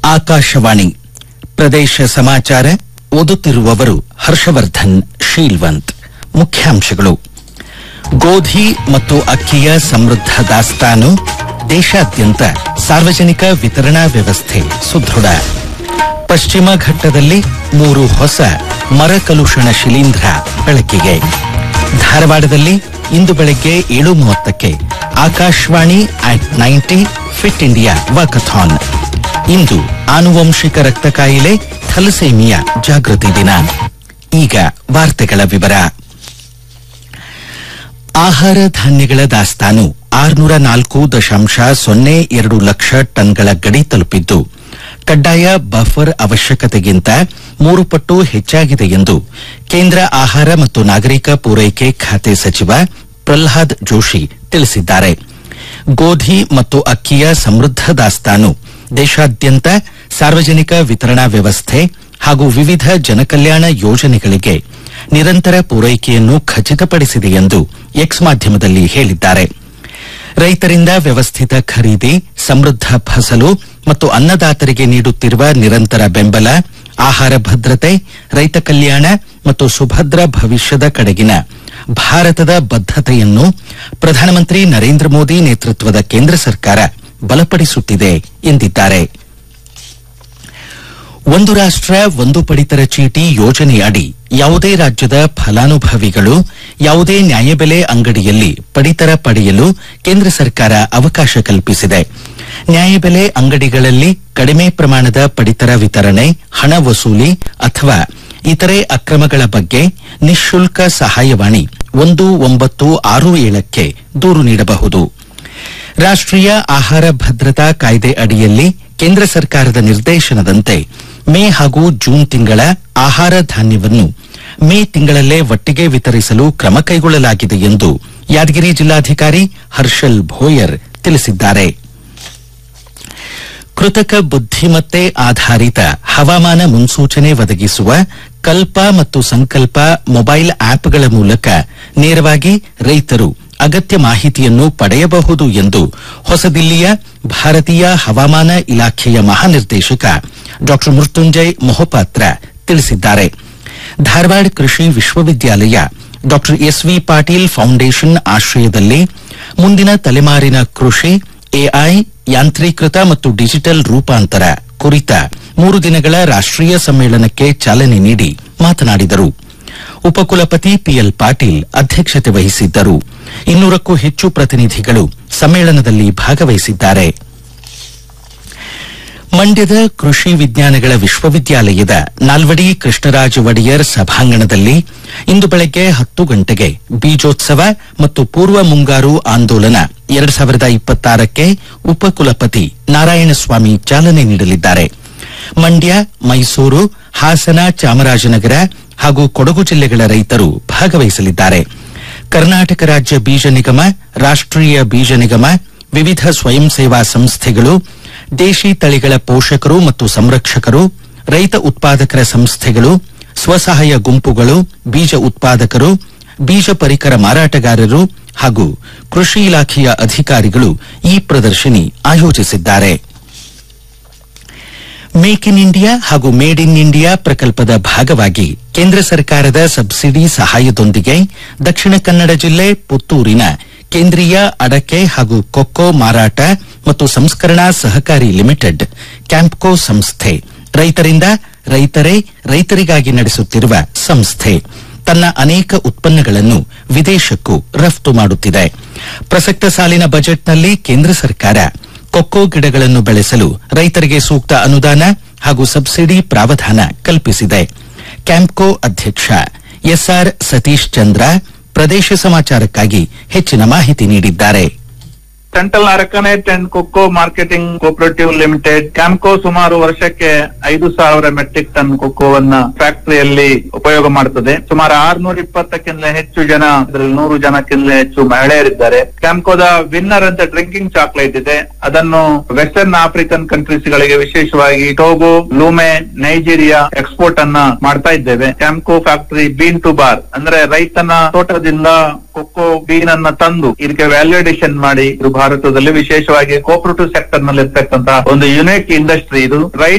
ಆಕಾಶವಾಣಿ ಪ್ರದೇಶ ಸಮಾಚಾರ ಓದುತ್ತಿರುವವರು ಹರ್ಷವರ್ಧನ್ ಶೀಲ್ವಂತ್ ಮುಖ್ಯಾಂಶಗಳು ಗೋಧಿ ಮತ್ತು ಅಕ್ಕಿಯ ಸಮೃದ್ಧ ದಾಸ್ತಾನು ದೇಶಾದ್ಯಂತ ಸಾರ್ವಜನಿಕ ವಿತರಣಾ ವ್ಯವಸ್ಥೆ ಸುದೃಢ ಪಶ್ಚಿಮ ಘಟ್ಟದಲ್ಲಿ ಮೂರು ಹೊಸ ಮರಕಲುಷಣ ಶಿಲೀಂಧ್ರ ಬೆಳಕಿಗೆ ಧಾರವಾಡದಲ್ಲಿ ಇಂದು ಬೆಳಗ್ಗೆ ಏಳು ಮೂವತ್ತಕ್ಕೆ ಆಕಾಶವಾಣಿ ಆಟ್ ನೈಂಟಿ ಫಿಟ್ ಇಂಡಿಯಾ ವಾಕಥಾನ್ ಇಂದು ಆನುವಂಶಿಕ ರಕ್ತ ಕಾಯಿಲೆ ಥಲಸೇಮಿಯಾ ಜಾಗೃತಿ ದಿನ ಈಗ ವಾರ್ತೆಗಳ ವಿವರ ಆಹಾರ ಧಾನ್ಯಗಳ ದಾಸ್ತಾನು ಆರುನೂರ ನಾಲ್ಕು ದಶಾಂಶ ಸೊನ್ನೆ ಎರಡು ಲಕ್ಷ ಟನ್ಗಳ ಗಡಿ ತಲುಪಿದ್ದು ಕಡ್ಡಾಯ ಬಫರ್ ಅವಶ್ಯಕತೆಗಿಂತ ಮೂರು ಪಟ್ಟು ಹೆಚ್ಚಾಗಿದೆ ಎಂದು ಕೇಂದ್ರ ಆಹಾರ ಮತ್ತು ನಾಗರಿಕ ಪೂರೈಕೆ ಖಾತೆ ಸಚಿವ ಪ್ರಲ್ಹಾದ್ ಜೋಶಿ ತಿಳಿಸಿದ್ದಾರೆ ಗೋಧಿ ಮತ್ತು ಅಕ್ಕಿಯ ಸಮೃದ್ಧ ದಾಸ್ತಾನು ದೇಶಾದ್ಯಂತ ಸಾರ್ವಜನಿಕ ವಿತರಣಾ ವ್ಯವಸ್ಥೆ ಹಾಗೂ ವಿವಿಧ ಜನಕಲ್ಯಾಣ ಯೋಜನೆಗಳಿಗೆ ನಿರಂತರ ಪೂರೈಕೆಯನ್ನು ಖಚಿತಪಡಿಸಿದೆ ಎಂದು ಎಕ್ಸ್ ಮಾಧ್ಯಮದಲ್ಲಿ ಹೇಳಿದ್ದಾರೆ ರೈತರಿಂದ ವ್ಯವಸ್ಥಿತ ಖರೀದಿ ಸಮೃದ್ಧ ಫಸಲು ಮತ್ತು ಅನ್ನದಾತರಿಗೆ ನೀಡುತ್ತಿರುವ ನಿರಂತರ ಬೆಂಬಲ ಆಹಾರ ಭದ್ರತೆ ರೈತ ಕಲ್ಯಾಣ ಮತ್ತು ಸುಭದ್ರ ಭವಿಷ್ಯದ ಕಡೆಗಿನ ಭಾರತದ ಬದ್ಧತೆಯನ್ನು ಪ್ರಧಾನಮಂತ್ರಿ ನರೇಂದ್ರ ಮೋದಿ ನೇತೃತ್ವದ ಕೇಂದ್ರ ಸರ್ಕಾರ ಬಲಪಡಿಸುತ್ತಿದೆ ಎಂದಿದ್ದಾರೆ ಒಂದು ರಾಷ್ಟ್ರ ಒಂದು ಪಡಿತರ ಚೀಟಿ ಯೋಜನೆಯಡಿ ಯಾವುದೇ ರಾಜ್ಯದ ಫಲಾನುಭವಿಗಳು ಯಾವುದೇ ನ್ಯಾಯಬೆಲೆ ಅಂಗಡಿಯಲ್ಲಿ ಪಡಿತರ ಪಡೆಯಲು ಕೇಂದ್ರ ಸರ್ಕಾರ ಅವಕಾಶ ಕಲ್ಪಿಸಿದೆ ನ್ಯಾಯಬೆಲೆ ಅಂಗಡಿಗಳಲ್ಲಿ ಕಡಿಮೆ ಪ್ರಮಾಣದ ಪಡಿತರ ವಿತರಣೆ ಹಣ ವಸೂಲಿ ಅಥವಾ ಇತರೆ ಅಕ್ರಮಗಳ ಬಗ್ಗೆ ನಿಶುಲ್ಕ ಸಹಾಯವಾಣಿ ಒಂದು ಒಂಬತ್ತು ಆರು ಏಳಕ್ಕೆ ದೂರು ನೀಡಬಹುದು ರಾಷ್ಟ್ರೀಯ ಆಹಾರ ಭದ್ರತಾ ಕಾಯ್ದೆ ಅಡಿಯಲ್ಲಿ ಕೇಂದ್ರ ಸರ್ಕಾರದ ನಿರ್ದೇಶನದಂತೆ ಮೇ ಹಾಗೂ ಜೂನ್ ತಿಂಗಳ ಆಹಾರ ಧಾನ್ಯವನ್ನು ಮೇ ತಿಂಗಳಲ್ಲೇ ಒಟ್ಟಿಗೆ ವಿತರಿಸಲು ಕ್ರಮ ಕೈಗೊಳ್ಳಲಾಗಿದೆ ಎಂದು ಯಾದಗಿರಿ ಜಿಲ್ಲಾಧಿಕಾರಿ ಹರ್ಷಲ್ ಭೋಯರ್ ತಿಳಿಸಿದ್ದಾರೆ ಕೃತಕ ಬುದ್ಧಿಮತ್ತೆ ಆಧಾರಿತ ಹವಾಮಾನ ಮುನ್ಸೂಚನೆ ಒದಗಿಸುವ ಕಲ್ಪ ಮತ್ತು ಸಂಕಲ್ಪ ಮೊಬೈಲ್ ಆಪ್ಗಳ ಮೂಲಕ ನೇರವಾಗಿ ರೈತರು ಅಗತ್ಯ ಮಾಹಿತಿಯನ್ನು ಪಡೆಯಬಹುದು ಎಂದು ಹೊಸದಿಲ್ಲಿಯ ಭಾರತೀಯ ಹವಾಮಾನ ಇಲಾಖೆಯ ಮಹಾನಿರ್ದೇಶಕ ಡಾ ಮೃತ್ಯುಂಜಯ್ ಮೊಹಪಾತ್ರ ತಿಳಿಸಿದ್ದಾರೆ ಧಾರವಾಡ ಕೃಷಿ ವಿಶ್ವವಿದ್ಯಾಲಯ ಡಾ ಎಸ್ವಿ ಪಾಟೀಲ್ ಫೌಂಡೇಶನ್ ಆಶ್ರಯದಲ್ಲಿ ಮುಂದಿನ ತಲೆಮಾರಿನ ಕೃಷಿ ಎಐ ಯಾಂತ್ರೀಕೃತ ಮತ್ತು ಡಿಜಿಟಲ್ ರೂಪಾಂತರ ಕುರಿತ ಮೂರು ದಿನಗಳ ರಾಷ್ಟ್ರೀಯ ಸಮ್ಮೇಳನಕ್ಕೆ ಚಾಲನೆ ನೀಡಿ ಮಾತನಾಡಿದರು ಉಪಕುಲಪತಿ ಪಿಎಲ್ ಪಾಟೀಲ್ ಅಧ್ಯಕ್ಷತೆ ವಹಿಸಿದ್ದರು ಇನ್ನೂರಕ್ಕೂ ಹೆಚ್ಚು ಪ್ರತಿನಿಧಿಗಳು ಸಮ್ಮೇಳನದಲ್ಲಿ ಭಾಗವಹಿಸಿದ್ದಾರೆ ಮಂಡ್ಯದ ಕೃಷಿ ವಿಜ್ಞಾನಗಳ ವಿಶ್ವವಿದ್ಯಾಲಯದ ನಾಲ್ವಡಿ ಕೃಷ್ಣರಾಜ ಒಡೆಯರ್ ಸಭಾಂಗಣದಲ್ಲಿ ಇಂದು ಬೆಳಗ್ಗೆ ಹತ್ತು ಗಂಟೆಗೆ ಬೀಜೋತ್ಸವ ಮತ್ತು ಪೂರ್ವ ಮುಂಗಾರು ಆಂದೋಲನ ಎರಡು ಸಾವಿರದ ಇಪ್ಪತ್ತಾರಕ್ಕೆ ಉಪಕುಲಪತಿ ನಾರಾಯಣಸ್ವಾಮಿ ಚಾಲನೆ ನೀಡಲಿದ್ದಾರೆ ಮಂಡ್ಯ ಮೈಸೂರು ಹಾಸನ ಚಾಮರಾಜನಗರ ಹಾಗೂ ಕೊಡಗು ಜಿಲ್ಲೆಗಳ ರೈತರು ಭಾಗವಹಿಸಲಿದ್ದಾರೆ ಕರ್ನಾಟಕ ರಾಜ್ಯ ಬೀಜ ನಿಗಮ ರಾಷ್ಟ್ರೀಯ ಬೀಜ ನಿಗಮ ವಿವಿಧ ಸ್ವಯಂ ಸೇವಾ ಸಂಸ್ಥೆಗಳು ದೇಶಿ ತಳಿಗಳ ಪೋಷಕರು ಮತ್ತು ಸಂರಕ್ಷಕರು ರೈತ ಉತ್ಪಾದಕರ ಸಂಸ್ಥೆಗಳು ಸ್ವಸಹಾಯ ಗುಂಪುಗಳು ಬೀಜ ಉತ್ಪಾದಕರು ಬೀಜ ಪರಿಕರ ಮಾರಾಟಗಾರರು ಹಾಗೂ ಕೃಷಿ ಇಲಾಖೆಯ ಅಧಿಕಾರಿಗಳು ಈ ಪ್ರದರ್ಶನಿ ಆಯೋಜಿಸಿದ್ದಾರೆ ಮೇಕ್ ಇನ್ ಇಂಡಿಯಾ ಹಾಗೂ ಮೇಡ್ ಇನ್ ಇಂಡಿಯಾ ಪ್ರಕಲ್ಪದ ಭಾಗವಾಗಿ ಕೇಂದ್ರ ಸರ್ಕಾರದ ಸಬ್ಸಿಡಿ ಸಹಾಯದೊಂದಿಗೆ ದಕ್ಷಿಣ ಕನ್ನಡ ಜಿಲ್ಲೆ ಪುತ್ತೂರಿನ ಕೇಂದ್ರೀಯ ಅಡಕೆ ಹಾಗೂ ಕೊಕ್ಕೋ ಮಾರಾಟ ಮತ್ತು ಸಂಸ್ಕರಣಾ ಸಹಕಾರಿ ಲಿಮಿಟೆಡ್ ಕ್ಯಾಂಪ್ಕೋ ಸಂಸ್ಥೆ ರೈತರಿಂದ ರೈತರೇ ರೈತರಿಗಾಗಿ ನಡೆಸುತ್ತಿರುವ ಸಂಸ್ಥೆ ತನ್ನ ಅನೇಕ ಉತ್ಪನ್ನಗಳನ್ನು ವಿದೇಶಕ್ಕೂ ರಫ್ತು ಮಾಡುತ್ತಿದೆ ಪ್ರಸಕ್ತ ಸಾಲಿನ ಬಜೆಟ್ನಲ್ಲಿ ಕೇಂದ್ರ ಸರ್ಕಾರ ಕೊಕ್ಕೋ ಗಿಡಗಳನ್ನು ಬೆಳೆಸಲು ರೈತರಿಗೆ ಸೂಕ್ತ ಅನುದಾನ ಹಾಗೂ ಸಬ್ಸಿಡಿ ಪ್ರಾವಧಾನ ಕಲ್ಪಿಸಿದೆ ಕ್ಯಾಂಪ್ಕೋ ಅಧ್ಯಕ್ಷ ಎಸ್ಆರ್ ಸತೀಶ್ ಚಂದ್ರ ಪ್ರದೇಶ ಸಮಾಚಾರಕ್ಕಾಗಿ ಹೆಚ್ಚಿನ ಮಾಹಿತಿ ನೀಡಿದ್ದಾರೆ central arecanut and cocoa marketing cooperative limited Campco ಸುಮಾರು ವರ್ಷಕ್ಕೆ ಐದು ಸಾವಿರ ಮೆಟ್ರಿಕ್ ಟನ್ ಕೊಕ್ಕೋವನ್ನ ಫ್ಯಾಕ್ಟರಿಯಲ್ಲಿ ಉಪಯೋಗ ಮಾಡುತ್ತದೆ ಸುಮಾರು ಆರ್ನೂರ ಇಪ್ಪತ್ತಕ್ಕಿಂತ ಹೆಚ್ಚು ಜನ ಅದರಲ್ಲಿ ನೂರು ಜನಕ್ಕಿಂತ ಹೆಚ್ಚು ಮಹಿಳೆಯರಿದ್ದಾರೆ ಕ್ಯಾಂಪ್ಕೋದ ವಿನ್ನರ್ ಅಂತ ಡ್ರಿಂಕಿಂಗ್ ಚಾಕ್ಲೇಟ್ ಇದೆ ಅದನ್ನು ವೆಸ್ಟರ್ನ್ ಆಫ್ರಿಕನ್ ಕಂಟ್ರೀಸ್ ಗಳಿಗೆ ವಿಶೇಷವಾಗಿ ಟೋಗೋ ಲೂಮೆ ನೈಜೀರಿಯಾ ಎಕ್ಸ್ಪೋರ್ಟ್ ಅನ್ನ ಮಾಡ್ತಾ ಇದ್ದೇವೆ Campco factory bean to bar ಅಂದ್ರೆ ರೈತನ ತೋಟದಿಂದ ಕೊಕ್ಕೋ ಬೀನ್ ಅನ್ನ ತಂದು ಇದಕ್ಕೆ ವ್ಯಾಲ್ಯೂಡೇಷನ್ ಮಾಡಿ ಇದು ಭಾರತದಲ್ಲಿ ವಿಶೇಷವಾಗಿ ಕೋಪರೇಟಿವ್ ಸೆಕ್ಟರ್ ನಲ್ಲಿ ಇರ್ತಕ್ಕಂತಹ ಒಂದು ಯುನೈಕ್ ಇಂಡಸ್ಟ್ರಿ ಇದು ರೈತ